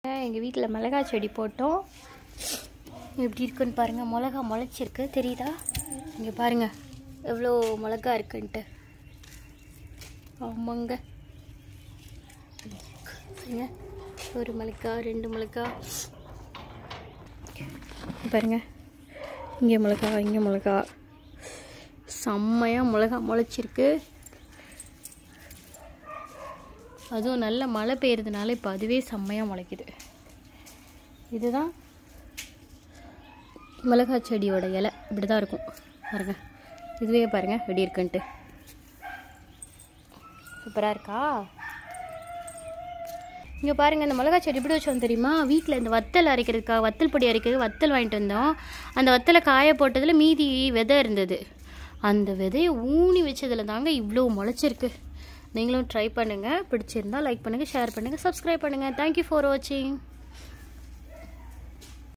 எங்கள் வீட்டில் மிளகா செடி போட்டோம் எப்படி இருக்குன்னு பாருங்கள் மிளகா முளைச்சிருக்கு தெரியுதா இங்கே பாருங்கள் எவ்வளோ மிளகா இருக்குன்ட்டு ஆமாங்க பாருங்க ஒரு மிளகா ரெண்டு மிளகா பாருங்க இங்கே மிளகா இங்கே மிளகா செம்மையாக மிளகா முளைச்சிருக்கு அதுவும் நல்ல மழை பெய்யறதுனால இப்போ அதுவே செம்மையாக முளைக்குது இதுதான் மிளகாய் செடியோட இலை இப்படி தான் இருக்கும் பாருங்க இதுவே பாருங்க எப்படி இருக்குன்ட்டு சூப்பராக இருக்கா இங்கே பாருங்க இந்த மிளகாய் செடி எப்படி வச்சோம் தெரியுமா வீட்டில் இந்த வத்தல் அரைக்கிறதுக்காக வத்தல் பொடி அரைக்கிறது வத்தல் வாங்கிட்டு வந்தோம் அந்த வத்தலை காய போட்டதில் மீதி விதை இருந்தது அந்த விதையை ஊனி வச்சதில் தாங்க இவ்வளோ முளைச்சிருக்கு நீங்களும் ட்ரை பண்ணுங்கள் பிடிச்சிருந்தா லைக் பண்ணுங்கள் ஷேர் பண்ணுங்கள் சப்ஸ்கிரைப் பண்ணுங்கள் தேங்க்யூ ஃபார் வாட்சிங்